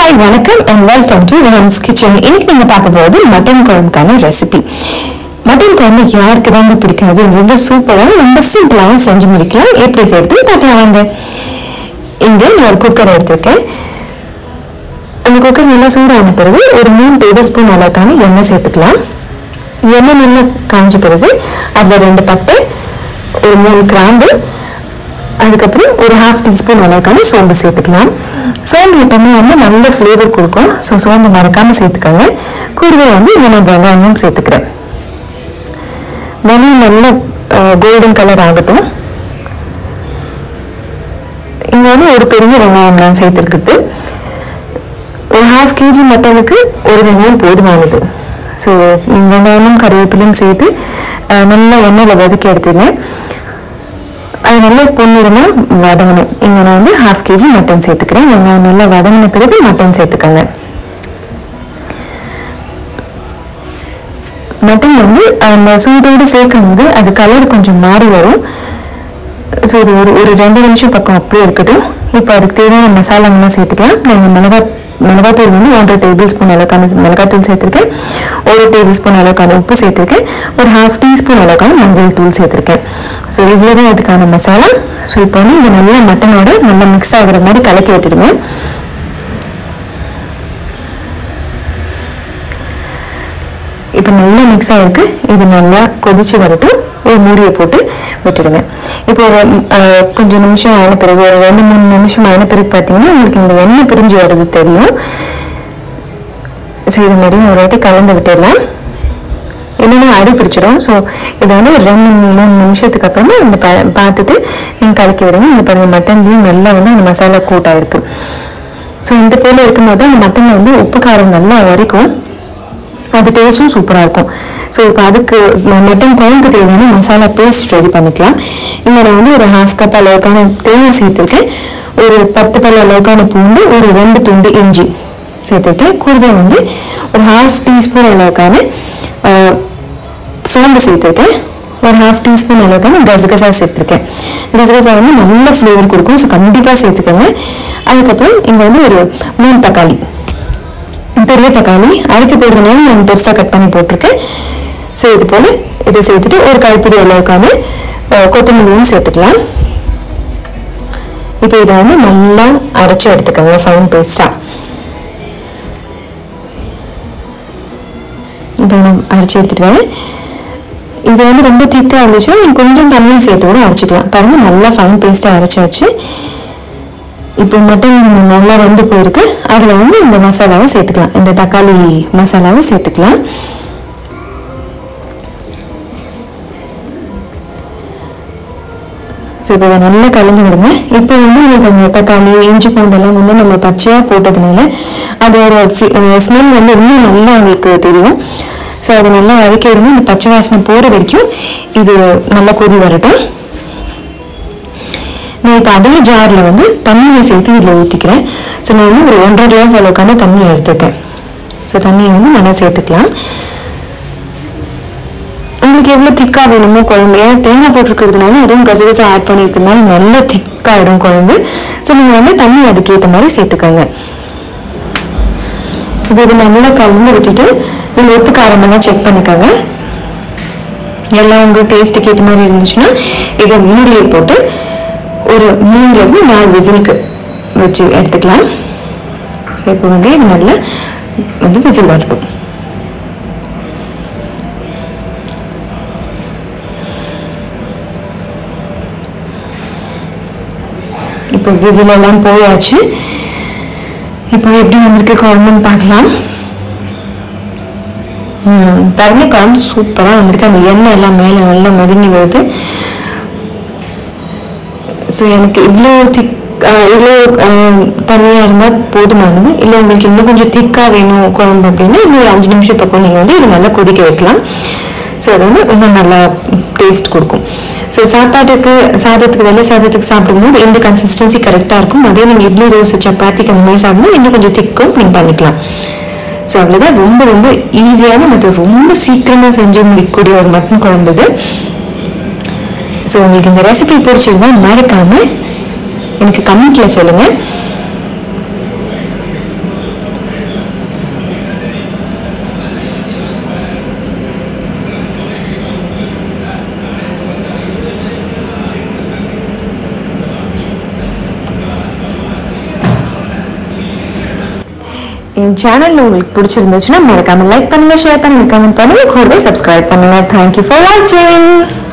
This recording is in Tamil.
ஹாய் வணக்கம் and welcome to Ram's kitchen இன்னைக்கு நீங்க பார்க்க போகிறது மட்டன் குழம்புக்கான ரெசிபி மட்டன் குழம்பு யாருக்கு தாங்க பிடிக்காது ரொம்ப சூப்பராக ரொம்ப சிம்பிளாகவும் செஞ்சு முடிக்கலாம் எப்படி செய்யறதுன்னு பார்க்கலாம் வாங்க இங்கே நான் ஒரு குக்கர் எடுத்திருக்கேன் அந்த குக்கர் நல்லா சூடான பிறகு ஒரு மூணு டேபிள் ஸ்பூன் அளவுக்கான எண்ணெய் சேர்த்துக்கலாம் எண்ணெய் நல்லா காஞ்ச பிறகு அதில் ரெண்டு பட்டை ஒரு மூணு கிராம்பு அதுக்கப்புறம் ஒரு ஹாஃப் டீஸ்பூன் அளவுக்கான சோம்பு சேர்த்துக்கலாம் சோம்பு எப்பவுமே வந்து நல்ல ஃப்ளேவர் கொடுக்கும் ஸோ சோம்பு மறக்காமல் சேர்த்துக்கோங்க கூடவே வந்து இங்கே நான் வெங்காயமும் சேர்த்துக்கிறேன் வெங்காயம் நல்ல கோல்டன் கலர் ஆகட்டும் இங்கே வந்து ஒரு பெரிய வெங்காயம் நான் சேர்த்துருக்குது ஒரு ஹாஃப் கேஜி மட்டனுக்கு ஒரு வெங்காயம் போதுமானது ஸோ வெங்காயமும் கருவேப்பிலையும் சேர்த்து அஹ், நல்லா எண்ணெயில் வதக்கி எடுத்துருந்தேன் அது நல்லா பொன்னிறமாக வதங்கணும் இங்கே நான் வந்து ஹாஃப் கேஜி மட்டன் சேர்த்துக்கிறேன் வெங்காயம் நல்லா வதங்கின பிறகு மட்டன் சேர்த்துக்கோங்க மட்டன் வந்து அந்த சூடோடு சேர்க்கும் போது அது கலர் கொஞ்சம் மாறி வரும் ஸோ இது ஒரு ஒரு ரெண்டு நிமிஷம் பக்கம் அப்படியே இருக்கட்டும் இப்போ அதுக்கு தேவையான மசாலாங்கெல்லாம் சேர்த்துக்கலாம் நான் மிளகா மிளகாத்தூள் வந்து ஒன்றரை டேபிள் ஸ்பூன் அளவுக்கான மிளகாத்தூள் சேர்த்துருக்கேன் ஒரு டேபிள் ஸ்பூன் அளவுக்கான உப்பு சேர்த்துருக்கேன் ஒரு ஹாஃப் டீஸ்பூன் அளவுக்கான மஞ்சள் தூள் சேர்த்துருக்கேன் ஸோ இவ்வளோதான் இதுக்கான மசாலா ஸோ இப்போ வந்து இது நல்லா மட்டனோட நல்லா மிக்ஸ் ஆகுற மாதிரி கலக்கி விட்டுடுங்க இப்போ நல்லா மிக்ஸ் ஆகிருக்கு இது நல்லா கொதிச்சு வரட்டும் ஒரு மூடியை போட்டு விட்டுடுங்க இப்போ ஒரு அஹ், கொஞ்சம் நிமிஷம் ஆன பிறகு ஒரு ரெண்டு மூணு நிமிஷம் ஆன பிறகு பார்த்தீங்கன்னா உங்களுக்கு இந்த எண்ணெய் பிரிஞ்சு வர்றது தெரியும் ஸோ இது மாதிரியும் ஒரு வாட்டி கலந்து விட்டுடலாம் இல்லைன்னா அடி பிடிச்சிடும் ஸோ இதை வந்து ஒரு ரெண்டு மூணு நிமிஷத்துக்கு அப்புறமா இந்த பா பார்த்துட்டு நீங்கள் கலக்கி விடுங்க இந்த பாருங்க மட்டன்லேயும் நல்லா வந்து அந்த மசாலா கூட்டாயிருக்கு ஸோ இந்த போல இருக்கும்போது அந்த மட்டனில் வந்து உப்பு காரம் நல்லா வரைக்கும் அது டேஸ்ட்டும் சூப்பராக இருக்கும் ஸோ இப்போ அதுக்கு ம- மட்டன் குழம்புக்கு தேவையான மசாலா பேஸ்ட் ரெடி பண்ணிக்கலாம் இங்கே நான் வந்து ஒரு ஹாஃப் கப் அளவுக்கான தேங்காய் சேர்த்துருக்கேன் ஒரு பத்து பல் அளவுக்கான பூண்டு ஒரு ரெண்டு துண்டு இஞ்சி சேர்த்துருக்கேன் கூடவே வந்து ஒரு ஹாஃப் டீஸ்பூன் அளவுக்கான ஆஹ், சோம்பு சேர்த்துருக்கேன் ஒரு ஹாஃப் டீஸ்பூன் அளவுக்கான கசகசா சேர்த்துருக்கேன் கசகசா வந்து நல்ல ஃப்ளேவர் கொடுக்கும் ஸோ கண்டிப்பாக சேர்த்துக்கோங்க அதுக்கப்புறம் இங்கே வந்து ஒரு மூணு தக்காளி பெரிய தக்காளி அரைக்க போடுறதுனால நான் பெருசாக கட் பண்ணி போட்டிருக்கேன் ஸோ இது போல் இதை சேர்த்துட்டு ஒரு கைப்பிடி அளவுக்கான அஹ், கொத்தமல்லியும் சேர்த்துக்கலாம் இப்போ இதை வந்து நல்லா அரைச்சி எடுத்துக்கோங்க ஃபைன் பேஸ்ட்டாக இப்போ நான் அரைச்சி எடுத்துட்டு வரேன் இது வந்து ரொம்ப திக்காக இருந்துச்சுன்னா நீங்கள் கொஞ்சம் தண்ணியும் சேர்த்து கூட அரைச்சிக்கலாம் பாருங்க நல்லா ஃபைன் பேஸ்ட்டாக அரைச்சாச்சு இப்போ மட்டன் நல்லா வெந்து போயிருக்கு அதில் வந்து இந்த மசாலாவை சேர்த்துக்கலாம் இந்த தக்காளி மசாலாவை சேர்த்துக்கலாம் ஸோ இப்போ இதை நல்லா கலந்து விடுங்க இப்போ வந்து உங்களுக்கு அந்த தக்காளி இஞ்சி பூண்டெல்லாம் வந்து நம்ம பச்சையாக போட்டதுனால அதோட ஸ்மெல் வந்து இன்னும் நல்லா உங்களுக்கு தெரியும் ஸோ அதை நல்லா வதக்கி விடுங்க இந்த பச்சை வாசனை போகிற வரைக்கும் இது நல்லா கொதி வரட்டும் நான் இப்போ அதே ஜாரில் வந்து தண்ணியை சேர்த்து இதில் ஊற்றிக்கிறேன் ஸோ நான் வந்து ஒரு ஒன்றரை கிளாஸ் அளவுக்கான தண்ணியை எடுத்துக்கேன் ஸோ தண்ணியை வந்து நல்லா சேர்த்துக்கலாம் உங்களுக்கு எவ்வளோ திக்காக வேணுமோ குழம்பு ஏன்னா தேங்காய் போட்டிருக்கிறதுனால அதுவும் கசகசா ஆட் பண்ணியிருக்கிறதுனால நல்ல திக்காகிடும் குழம்பு ஸோ நீங்கள் வந்து தண்ணி அதுக்கேற்ற மாதிரி சேர்த்துக்கோங்க இப்போ இது நல்லா கலந்து விட்டுட்டு நீங்கள் உப்பு காரமெல்லாம் செக் பண்ணிக்கோங்க எல்லாம் உங்கள் டேஸ்ட்டுக்கு ஏற்ற மாதிரி இருந்துச்சுன்னா இதை மூடியை போட்டு ஒரு மூணுலேருந்து நாலு விசிலுக்கு வச்சு எடுத்துக்கலாம் ஸோ இப்போ வந்து இது நல்லா வந்து விசில் வரட்டும் இப்போ விசில் எல்லாம் போயாச்சு இப்போ எப்படி வந்திருக்கு குழம்புன்னு பார்க்கலாம் ம், பாருங்க குழம்பு சூப்பராக வந்திருக்கு அந்த எண்ணெய் எல்லாம் மேலே நல்லா மிதங்கி வருது ஸோ எனக்கு இவ்வளோ திக் இவ்வளோ தண்ணியாக இருந்தால் போதுமானது இல்லை உங்களுக்கு இன்னும் கொஞ்சம் திக்காக வேணும் குழம்பு அப்படின்னா இன்னும் ஒரு அஞ்சு நிமிஷம் பக்கம் நீங்கள் வந்து இது நல்லா கொதிக்க வைக்கலாம் ஸோ அது வந்து இன்னும் நல்லா டேஸ்ட் கொடுக்கும் ஸோ சாப்பாட்டுக்கு சாதத்துக்கு வெள்ளை சாதத்துக்கு சாப்பிடும்போது இந்த கன்சிஸ்டன்சி கரெக்டாக இருக்கும் அதே நீங்கள் இட்லி தோசை சப்பாத்திக்கு அந்த மாதிரி சாப்பிடும்போது இன்னும் கொஞ்சம் திக்கும் நீங்கள் பண்ணிக்கலாம் ஸோ அவ்வளோதான் ரொம்ப ரொம்ப ஈஸியான மற்றும் ரொம்ப சீக்கிரமாக செஞ்சு முடிக்கக்கூடிய ஒரு மட்டன் குழம்பு இது ஸோ உங்களுக்கு இந்த ரெசிபி பிடிச்சிருந்தா மறக்காம எனக்கு கமெண்ட்ல சொல்லுங்க என் சேனல் உங்களுக்கு பிடிச்சிருந்துச்சுன்னா மறக்காம லைக் பண்ணுங்க ஷேர் பண்ணுங்க கமெண்ட் பண்ணுங்க கூடவே சப்ஸ்கிரைப் பண்ணுங்க தேங்க்யூ ஃபார் வாட்சிங்